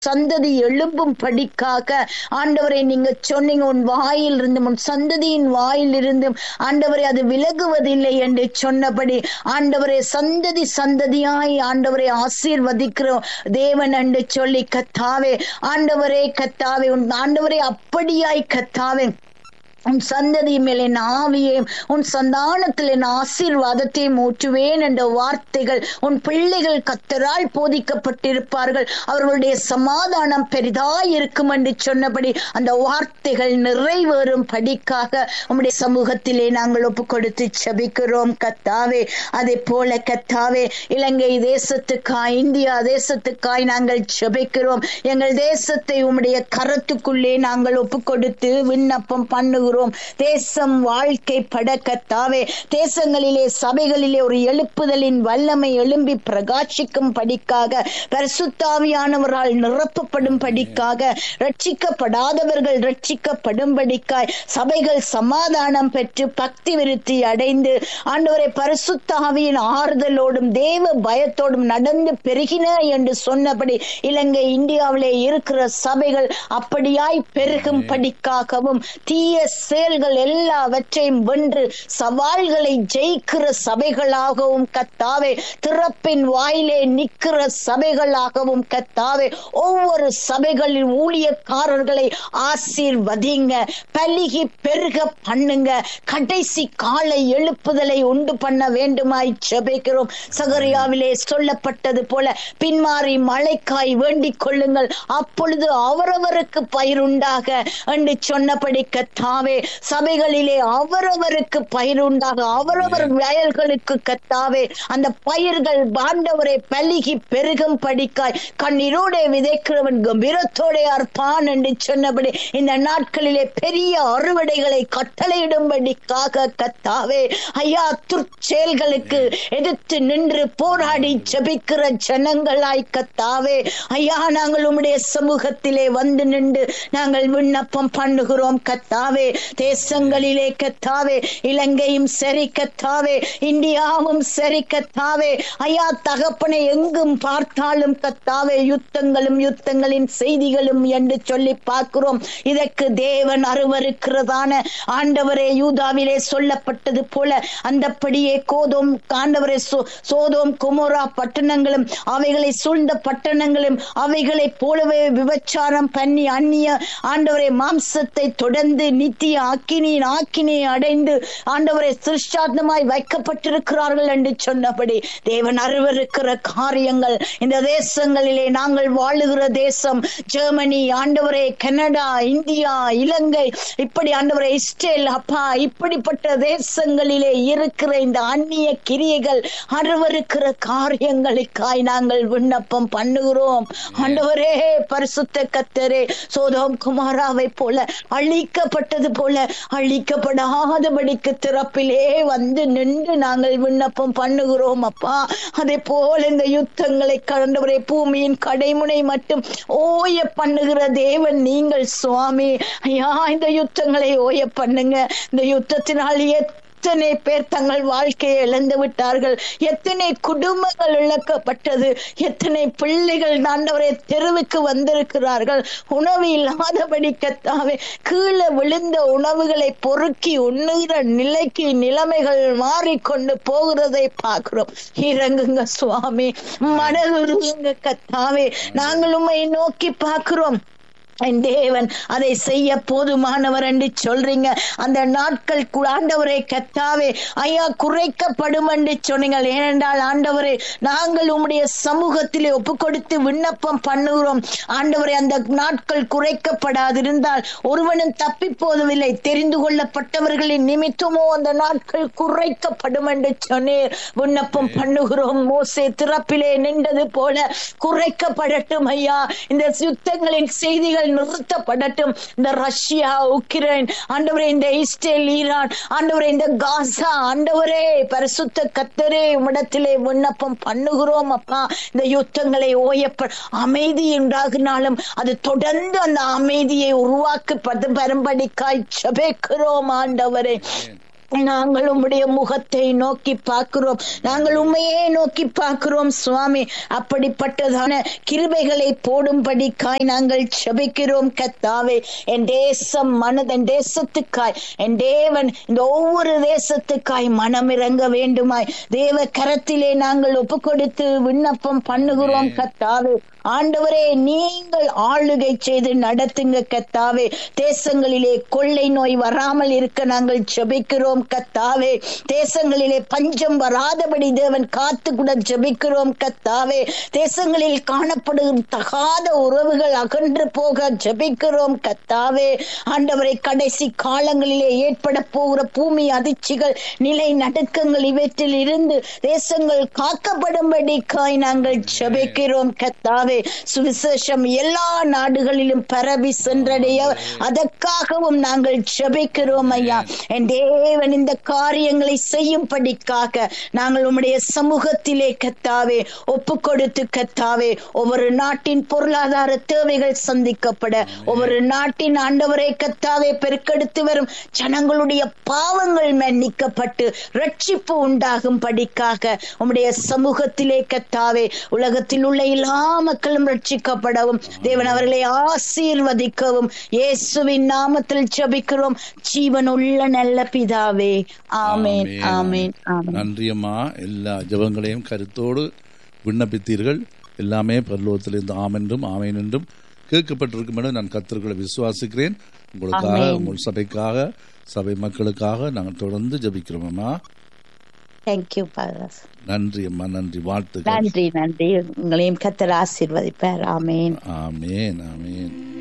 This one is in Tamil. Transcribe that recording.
சந்ததி எழும்பும் படிக்காக ஆண்டவரை நீங்க சொன்னீங்க உன் வாயில் இருந்தும் உன் சந்ததியின் வாயில் இருந்தும் ஆண்டவரை அது விலகுவதில்லை என்று சொன்னபடி ஆண்டவரை சந்ததி சந்ததியாய் ஆண்டவரை ஆசீர்வதிக்கிறோம் தேவன் என்று சொல்லி கத்தாவே ஆண்டவரே கத்தாவே உன் ஆண்டவரே அப்படியாய் கத்தாவே உன் சந்ததி மேல் என் ஆவியையும் உன் சந்தானத்தில் என் ஆசீர்வாதத்தையும் ஊற்றுவேன் என்ற வார்த்தைகள் உன் பிள்ளைகள் கத்தரால் போதிக்கப்பட்டிருப்பார்கள் அவர்களுடைய சமாதானம் பெரிதாய் இருக்கும் என்று சொன்னபடி அந்த வார்த்தைகள் நிறைவேறும் படிக்காக உம்முடைய சமூகத்திலே நாங்கள் ஒப்பு கொடுத்து செபிக்கிறோம் கத்தாவே அதே போல கத்தாவே இலங்கை தேசத்துக்காய் இந்தியா தேசத்துக்காய் நாங்கள் செபிக்கிறோம் எங்கள் தேசத்தை உம்முடைய கரத்துக்குள்ளே நாங்கள் ஒப்பு கொடுத்து விண்ணப்பம் பண்ணுகிறோம் தேசம் வாழ்க்கை படக்கத்தாவே தேசங்களிலே சபைகளிலே ஒரு எழுப்புதலின் வல்லமை எழும்பி பிரகாசிக்கும் படிக்காக பரிசுத்தாவியானவரால் நிரப்பப்படும் படிக்காக ரட்சிக்கப்படாதவர்கள் ரட்சிக்கப்படும்படிக்காய் சபைகள் சமாதானம் பெற்று பக்தி விருத்தி அடைந்து ஆண்டவரை பரிசுத்தாவியின் ஆறுதலோடும் தேவ பயத்தோடும் நடந்து பெருகின என்று சொன்னபடி இலங்கை இந்தியாவிலே இருக்கிற சபைகள் அப்படியாய் பெருகும் படிக்காகவும் தீய செயல்கள் எல்லாவற்றையும் வென்று சவால்களை ஜெயிக்கிற சபைகளாகவும் கத்தாவே திறப்பின் வாயிலே நிற்கிற சபைகளாகவும் கத்தாவே ஒவ்வொரு சபைகளின் ஊழியக்காரர்களை ஆசீர்வதிங்க பலிகி பெருக பண்ணுங்க கடைசி காலை எழுப்புதலை உண்டு பண்ண வேண்டுமாய் செபிக்கிறோம் சகரியாவிலே சொல்லப்பட்டது போல பின்மாறி மழைக்காய் வேண்டிக் கொள்ளுங்கள் அப்பொழுது அவரவருக்கு பயிருண்டாக என்று சொன்னபடி கத்தாவே சபைகளிலே அவரவருக்கு பயிருண்டாக அவரவர் வயல்களுக்கு கத்தாவே அந்த பயிர்கள் பாண்டவரை பலிகி பெருகும் படிக்காய் கண்ணீரோடே விதைக்கிறவன் கம்பீரத்தோட அற்பான் என்று சொன்னபடி இந்த நாட்களிலே பெரிய அறுவடைகளை கட்டளையிடும்படிக்காக கத்தாவே ஐயா துர்ச்செயல்களுக்கு எதிர்த்து நின்று போராடி ஜபிக்கிற ஜனங்களாய் கத்தாவே ஐயா நாங்கள் உம்முடைய சமூகத்திலே வந்து நின்று நாங்கள் விண்ணப்பம் பண்ணுகிறோம் கத்தாவே தேசங்களிலே கத்தாவே இலங்கையும் சரி கத்தாவே இந்தியாவும் சரி கத்தாவே ஐயா தகப்பனை எங்கும் பார்த்தாலும் கத்தாவே யுத்தங்களும் யுத்தங்களின் செய்திகளும் என்று சொல்லி பார்க்கிறோம் இதற்கு தேவன் அருவருக்கிறதான ஆண்டவரே யூதாவிலே சொல்லப்பட்டது போல அந்தப்படியே கோதோம் ஆண்டவரே சோதோம் குமோரா பட்டணங்களும் அவைகளை சூழ்ந்த பட்டணங்களும் அவைகளை போலவே விபச்சாரம் பண்ணி அந்நிய ஆண்டவரை மாம்சத்தை தொடர்ந்து நித்திய அக்கினியின் ஆக்கினியை அடைந்து ஆண்டவரை சிருஷ்டாத்மாய் வைக்கப்பட்டிருக்கிறார்கள் என்று சொன்னபடி தேவன் அருவருக்கிற காரியங்கள் இந்த தேசங்களிலே நாங்கள் வாழுகிற தேசம் ஜெர்மனி ஆண்டவரே கனடா இந்தியா இலங்கை இப்படி ஆண்டவரே இஸ்ரேல் அப்பா இப்படிப்பட்ட தேசங்களிலே இருக்கிற இந்த அந்நிய கிரியைகள் அருவருக்கிற காரியங்களுக்காய் நாங்கள் விண்ணப்பம் பண்ணுகிறோம் ஆண்டவரே பரிசுத்த கத்தரே சோதோம் குமாராவை போல அழிக்கப்பட்டது போல அழிக்கப்படாதபடிக்கு திறப்பிலே வந்து நின்று நாங்கள் விண்ணப்பம் பண்ணுகிறோம் அப்பா அதே போல இந்த யுத்தங்களை கண்டவரை பூமியின் கடைமுனை மட்டும் ஓய பண்ணுகிற தேவன் நீங்கள் சுவாமி ஐயா இந்த யுத்தங்களை ஓய பண்ணுங்க இந்த யுத்தத்தினால் எத்தனை பேர் தங்கள் வாழ்க்கையை இழந்து விட்டார்கள் எத்தனை குடும்பங்கள் இழக்கப்பட்டது எத்தனை பிள்ளைகள் ஆண்டவரை தெருவுக்கு வந்திருக்கிறார்கள் உணவு இல்லாதபடி கத்தாவே கீழே விழுந்த உணவுகளை பொறுக்கி உண்ணுகிற நிலைக்கு நிலைமைகள் மாறிக்கொண்டு போகிறதை பார்க்கிறோம் இறங்குங்க சுவாமி மனதுருங்க கத்தாவே நாங்கள் உண்மை நோக்கி பார்க்கிறோம் என் தேவன் அதை செய்ய போதுமானவர் என்று சொல்றீங்க அந்த நாட்கள் ஆண்டவரை கத்தாவே ஐயா குறைக்கப்படும் என்று சொன்னீங்க ஏனென்றால் ஆண்டவரே நாங்கள் உம்முடைய சமூகத்திலே ஒப்பு கொடுத்து விண்ணப்பம் பண்ணுகிறோம் ஆண்டவரை அந்த நாட்கள் குறைக்கப்படாதிருந்தால் ஒருவனும் தப்பி போதவில்லை தெரிந்து கொள்ளப்பட்டவர்களின் நிமித்தமோ அந்த நாட்கள் குறைக்கப்படும் என்று சொன்னீர் விண்ணப்பம் பண்ணுகிறோம் மோசே திறப்பிலே நின்றது போல குறைக்கப்படட்டும் ஐயா இந்த யுத்தங்களின் செய்திகள் நிறுத்தப்படட்டும் இந்த ரஷ்யா உக்ரைன் ஆண்டவரே இந்த இஸ்ரேல் ஈரான் ஆண்டவரே இந்த காசா ஆண்டவரே பரிசுத்த கத்தரே உம்மிடத்திலே விண்ணப்பம் பண்ணுகிறோம் அப்பா இந்த யுத்தங்களை ஓயப்ப அமைதி உண்டாகினாலும் அது தொடர்ந்து அந்த அமைதியை உருவாக்கி பரும்படிக்காய் சபேக்கிறோம் ஆண்டவரே நாங்கள் உம்முடைய முகத்தை நோக்கி பார்க்கிறோம் நாங்கள் உண்மையே நோக்கி பார்க்கிறோம் சுவாமி அப்படிப்பட்டதான கிருபைகளை போடும்படிக்காய் நாங்கள் செபிக்கிறோம் கத்தாவே என் தேசம் மனது என் தேசத்துக்காய் என் தேவன் இந்த ஒவ்வொரு தேசத்துக்காய் மனம் இறங்க வேண்டுமாய் தேவ கரத்திலே நாங்கள் ஒப்பு கொடுத்து விண்ணப்பம் பண்ணுகிறோம் கத்தாவே ஆண்டவரே நீங்கள் ஆளுகை செய்து நடத்துங்க கத்தாவே தேசங்களிலே கொள்ளை நோய் வராமல் இருக்க நாங்கள் ஜெபிக்கிறோம் கத்தாவே தேசங்களிலே பஞ்சம் வராதபடி தேவன் காத்து கூட ஜெபிக்கிறோம் கத்தாவே தேசங்களில் காணப்படும் தகாத உறவுகள் அகன்று போக ஜெபிக்கிறோம் கத்தாவே ஆண்டவரை கடைசி காலங்களிலே ஏற்பட போகிற பூமி அதிர்ச்சிகள் நிலை நடுக்கங்கள் இவற்றில் இருந்து தேசங்கள் காக்கப்படும்படி காய் நாங்கள் ஜெபிக்கிறோம் கத்தாவே சுவிசேஷம் எல்லா நாடுகளிலும் பரவி சென்றடைய அதற்காகவும் நாங்கள் ஜெபிக்கிறோம் ஐயா என் தேவன் இந்த காரியங்களை செய்யும்படிக்காக நாங்கள் உம்முடைய சமூகத்திலே கத்தாவே ஒப்பு கொடுத்து கத்தாவே ஒவ்வொரு நாட்டின் பொருளாதார தேவைகள் சந்திக்கப்பட ஒவ்வொரு நாட்டின் ஆண்டவரை கத்தாவே பெருக்கெடுத்து வரும் ஜனங்களுடைய பாவங்கள் மன்னிக்கப்பட்டு ரட்சிப்பு உண்டாகும் படிக்காக உம்முடைய சமூகத்திலே கத்தாவே உலகத்தில் உள்ள எல்லா மக்களும் ரட்சிக்கப்படவும் தேவன் அவர்களை ஆசீர்வதிக்கவும் இயேசுவின் நாமத்தில் ஜெபிக்கிறோம் ஜீவனுள்ள நல்ல பிதாவே ஆமேன் ஆமேன் ஆமேன் நன்றி அம்மா எல்லா ஜெபங்களையும் கருத்தோடு விண்ணப்பித்தீர்கள் எல்லாமே பரலோகத்திலிருந்து ஆமென்றும் ஆமேன் என்றும் கேட்கப்பட்டிருக்கும் என நான் கத்தர்களை விசுவாசிக்கிறேன் உங்களுக்காக உங்கள் சபைக்காக சபை மக்களுக்காக நாங்கள் தொடர்ந்து ஜெபிக்கிறோம் அம்மா தேங்க்யூ பாதர் நன்றி அம்மா நன்றி வாழ்த்துக்கள் நன்றி நன்றி உங்களையும் கத்தர் ஆசீர்வதிப்பார் ஆமேன் ஆமேன் ஆமேன்